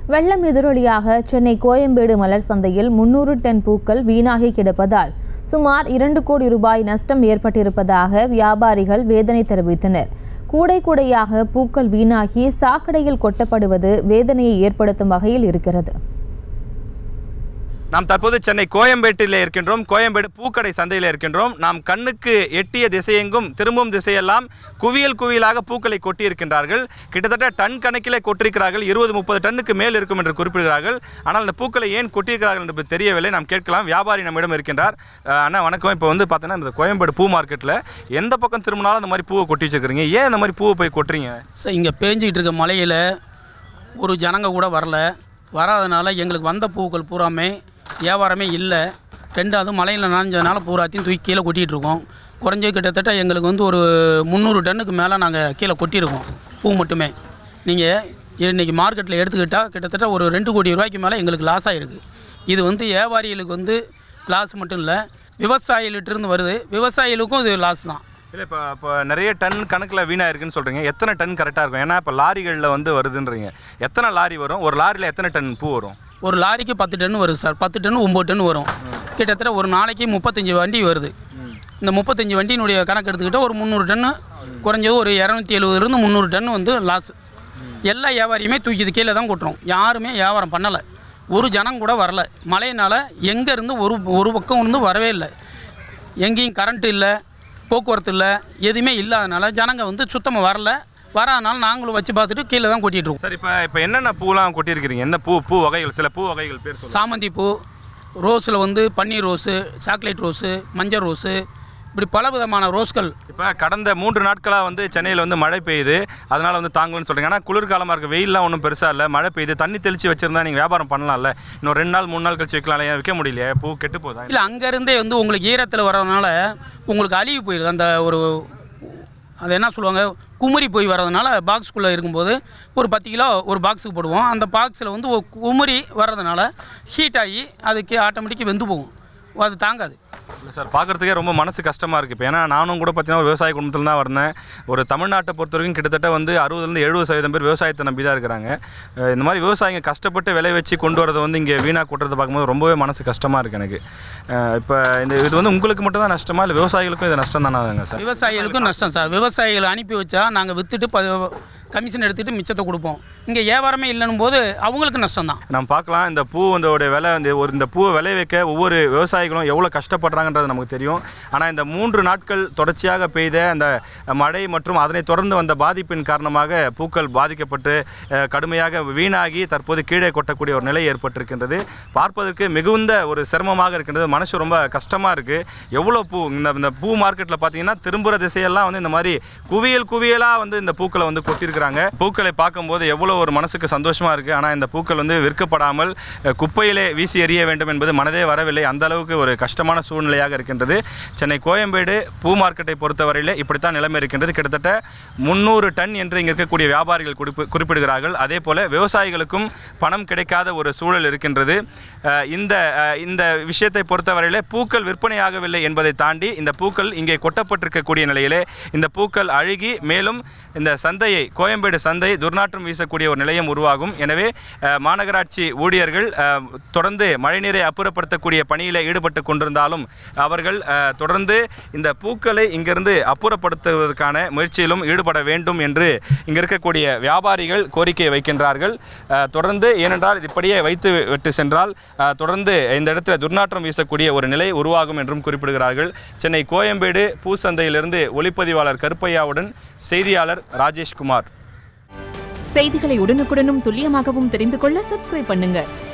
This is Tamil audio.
வெள்ளம் எதிரொலியாக சென்னை கோயம்பேடு மலர் சந்தையில் முன்னூறு டன் பூக்கள் வீணாகி கிடப்பதால் சுமார் இரண்டு கோடி ரூபாய் நஷ்டம் ஏற்பட்டிருப்பதாக வியாபாரிகள் வேதனை தெரிவித்தனர் கூடை கூடையாக பூக்கள் வீணாகி சாக்கடையில் கொட்டப்படுவது வேதனையை ஏற்படுத்தும் வகையில் இருக்கிறது நாம் தற்போது சென்னை கோயம்பேட்டில் இருக்கின்றோம் கோயம்பேடு பூக்கடை சந்தையில் இருக்கின்றோம் நாம் கண்ணுக்கு எட்டிய திசையெங்கும் திரும்பும் திசையெல்லாம் குவியல் குவியலாக பூக்களை கொட்டியிருக்கின்றார்கள் கிட்டத்தட்ட டன் கணக்கிலே கொட்டிருக்கிறார்கள் இருபது முப்பது டன்னுக்கு மேல் இருக்கும் என்று குறிப்பிடுகிறார்கள் ஆனால் அந்த பூக்களை ஏன் கொட்டியிருக்கிறார்கள் என்று தெரியவில்லை நாம் கேட்கலாம் வியாபாரி நம்மிடம் இருக்கின்றார் அஹ் அண்ணா வணக்கம் இப்போ வந்து பார்த்தீங்கன்னா இந்த கோயம்பேடு பூ மார்க்கெட்டில் எந்த பக்கம் திரும்பினாலும் அந்த மாதிரி பூவை கொட்டி வச்சிருக்கிறீங்க ஏன் இந்த மாதிரி பூவை போய் கொட்டுறீங்க சார் இங்கே பேஞ்சிக்கிட்டு இருக்க மழையில் ஒரு ஜனங்க கூட வரல வராதனால எங்களுக்கு வந்த பூக்கள் பூராமே வியாபாரமே இல்லை ரெண்டாவது மழையில் நனைஞ்சதுனால பூராத்தையும் தூக்கி கீழே கொட்டிகிட்டு இருக்கோம் குறைஞ்சது கிட்டத்தட்ட எங்களுக்கு வந்து ஒரு முந்நூறு டன்னுக்கு மேலே நாங்கள் கீழே கொட்டியிருக்கோம் பூ மட்டுமே நீங்கள் இன்றைக்கி மார்க்கெட்டில் எடுத்துக்கிட்டால் கிட்டத்தட்ட ஒரு ரெண்டு கோடி ரூபாய்க்கு மேலே எங்களுக்கு லாஸ் ஆகிருக்கு இது வந்து வியாபாரிகளுக்கு வந்து லாஸ் மட்டும் இல்லை விவசாயிகிட்டிருந்து வருது விவசாயிகளுக்கும் இது லாஸ் தான் இல்லை இப்போ இப்போ நிறைய டன் கணக்கில் வீணாக இருக்குன்னு சொல்கிறீங்க எத்தனை டன் கரெக்டாக இருக்கும் ஏன்னா இப்போ லாரிகளில் வந்து வருதுன்றீங்க எத்தனை லாரி வரும் ஒரு லாரியில் எத்தனை டன் பூ வரும் ஒரு லாரிக்கு பத்து டன் வருது சார் பத்து டன் ஒம்பது டன் வரும் கிட்டத்தட்ட ஒரு நாளைக்கு முப்பத்தஞ்சு வண்டி வருது இந்த முப்பத்தஞ்சு வண்டியினுடைய கணக்கு எடுத்துக்கிட்டால் ஒரு முந்நூறு டன்னு குறைஞ்சது ஒரு இரநூத்தி எழுபதுலேருந்து முந்நூறு டன் வந்து லாஸ் எல்லா வியாபாரியுமே தூக்கிது கீழே தான் கொட்டுறோம் யாருமே வியாபாரம் பண்ணலை ஒரு ஜனம் கூட வரல மழையினால் எங்கேருந்து ஒரு ஒரு பக்கம் இருந்து வரவே இல்லை எங்கேயும் கரண்ட் இல்லை போக்குவரத்து இல்லை எதுவுமே இல்லாதனால ஜனங்க வந்து சுத்தமாக வரல வராதனால நாங்களும் வச்சு பார்த்துட்டு கீழே தான் கொட்டிகிட்டு இருக்கோம் சார் இப்போ இப்போ என்னென்ன பூலாம் கொட்டியிருக்கிறீங்க என்ன பூ பூ வகைகள் சில பூ வகைகள் பேர் சொல்லுங்க சாமந்தி பூ ரோஸில் வந்து பன்னீர் ரோஸு சாக்லேட் ரோஸு மஞ்சள் ரோஸு இப்படி பல விதமான ரோஸ்கள் இப்போ கடந்த மூன்று நாட்களாக வந்து சென்னையில் வந்து மழை பெய்யுது அதனால் வந்து தாங்கணும்னு சொல்கிறீங்க ஆனால் குளிர்காலமாக இருக்குது வெயில்லாம் ஒன்றும் பெருசாக இல்லை மழை பெய்யுது தண்ணி தெளித்து வச்சிருந்தா நீங்கள் வியாபாரம் பண்ணலாம்ல இன்னும் ரெண்டு நாள் மூணு நாள் கழிச்சு வைக்கலாம்ல ஏன் விற்க முடியலையே பூ கெட்டு போதா இல்லை அங்கேருந்தே வந்து உங்களுக்கு ஈரத்தில் வர்றதுனால உங்களுக்கு அழுகி போயிடுது அந்த ஒரு அது என்ன சொல்லுவாங்க குமரி போய் வர்றதுனால பாக்ஸ்குள்ளே இருக்கும்போது ஒரு பத்து கிலோ ஒரு பாக்ஸுக்கு போடுவோம் அந்த பாக்ஸில் வந்து ஒரு குமரி வர்றதுனால ஹீட் ஆகி அதுக்கு ஆட்டோமேட்டிக்காக வெந்து போகும் அது தாங்காது இல்லை சார் பார்க்குறதுக்கே ரொம்ப மனசு கஷ்டமாக இருக்குது இப்போ ஏன்னா நானும் கூட பார்த்தீங்கன்னா ஒரு விவசாய குடும்பத்தில் தான் வந்தேன் ஒரு தமிழ்நாட்டை பொறுத்த வரைக்கும் கிட்டத்தட்ட வந்து அறுபதுலேருந்து எழுபது சதவீதம் பேர் விவசாயத்தை நம்பி தான் இருக்கிறாங்க அஹ் இந்த மாதிரி விவசாயிங்க கஷ்டப்பட்டு விளை வச்சு கொண்டு வரதை வந்து இங்கே வீணாக கொட்டுறதை பார்க்கும்போது ரொம்பவே மனசு கஷ்டமாக இருக்குது எனக்கு அஹ் இப்போ இந்த இது வந்து உங்களுக்கு மட்டும் தான் நஷ்டமா இல்லை விவசாயிகளுக்கும் இது நஷ்டம் தானே சார் விவசாயிகளுக்கும் நஷ்டம் சார் விவசாயிகளை அனுப்பி வச்சா நாங்கள் விற்றுட்டு ப கமிஷன் எடுத்துகிட்டு மிச்சத்தை கொடுப்போம் இங்கே வியாபாரமே இல்லைன்னும் போது அவங்களுக்கு நஷ்டம் தான் நம்ம பார்க்கலாம் இந்த பூ வந்தோடைய விலை வந்து ஒரு இந்த பூவை விளை வைக்க ஒவ்வொரு விவசாயிகளும் எவ்வளோ கஷ்டப்படுறாங்கன்றது நமக்கு தெரியும் ஆனால் இந்த மூன்று நாட்கள் தொடர்ச்சியாக பெய்த அந்த மழை மற்றும் அதனை தொடர்ந்து வந்த பாதிப்பின் காரணமாக பூக்கள் பாதிக்கப்பட்டு அஹ், கடுமையாக வீணாகி தற்போது கீழே கொட்டக்கூடிய ஒரு நிலை ஏற்பட்டிருக்கின்றது பார்ப்பதற்கு மிகுந்த ஒரு சிரமமாக இருக்கின்றது மனசு ரொம்ப கஷ்டமாக இருக்குது எவ்வளோ பூ இந்த இந்த பூ மார்க்கெட்டில் பார்த்தீங்கன்னா திரும்புகிற திசையெல்லாம் வந்து இந்த மாதிரி குவியல் குவியலாக வந்து இந்த பூக்களை வந்து கொட்டியிருக்கிறாங்க பூக்களை பார்க்கும்போது எவ்வளோ ஒரு மனசுக்கு சந்தோஷமாக இருக்குது ஆனால் இந்த பூக்கள் வந்து விற்கப்படாமல் அஹ், குப்பையிலே வீசி எறிய வேண்டும் என்பது மனதே வரவில்லை அந்த அளவுக்கு ஒரு கஷ்டமான சூழ்நிலையாக இருக்கின்றது சென்னை கோயம்பேடு பூ மார்க்கெட்டை பொறுத்தவரையில் இப்படித்தான் நிலைமை இருக்கின்றது கிட்டத்தட்ட முந்நூறு டன் என்று இங்கே இருக்கக்கூடிய வியாபாரிகள் குறிப்பு குறிப்பிடுகிறார்கள் அதே போல் விவசாயிகளுக்கும் பணம் கிடைக்காத ஒரு சூழல் இருக்கின்றது அஹ், இந்த அஹ், இந்த விஷயத்தை பொறுத்தவரையிலே பூக்கள் விற்பனையாகவில்லை என்பதை தாண்டி இந்த பூக்கள் இங்கே கொட்டப்பட்டிருக்கக்கூடிய நிலையிலே இந்த பூக்கள் அழுகி மேலும் இந்த சந்தையை கோயம்பேடு சந்தை துர்நாற்றம் வீசக்கூடிய ஒரு நிலையம் உருவாகும் எனவே அஹ், மாநகராட்சி ஊழியர்கள் அஹ், தொடர்ந்து மழைநீரை அப்புறப்படுத்தக்கூடிய பணியில் ஈடுபட்டு கொண்டிருந்தாலும் அவர்கள் அஹ், தொடர்ந்து இந்த பூக்களை இங்கிருந்து அப்புறப்படுத்துவதற்கான முயற்சியிலும் ஈடுபட வேண்டும் என்று இங்க இருக்கக்கூடிய வியாபாரிகள் கோரிக்கை வைக்கின்றார்கள் அஹ், தொடர்ந்து ஏனென்றால் இது இப்படியே வைத்து விட்டு சென்றால் அஹ், தொடர்ந்து இந்த இடத்துல துர்நாற்றம் வீசக்கூடிய ஒரு நிலை உருவாகும் என்றும் குறிப்பிடுகிறார்கள் சென்னை கோயம்பேடு பூசந்தையிலிருந்து ஒளிப்பதிவாளர் கருப்பையாவுடன் செய்தியாளர் ராஜேஷ்குமார் செய்திகளை உடனுக்குடனும் துல்லியமாகவும் தெரிந்து கொள்ள சப்ஸ்கிரைப் பண்ணுங்க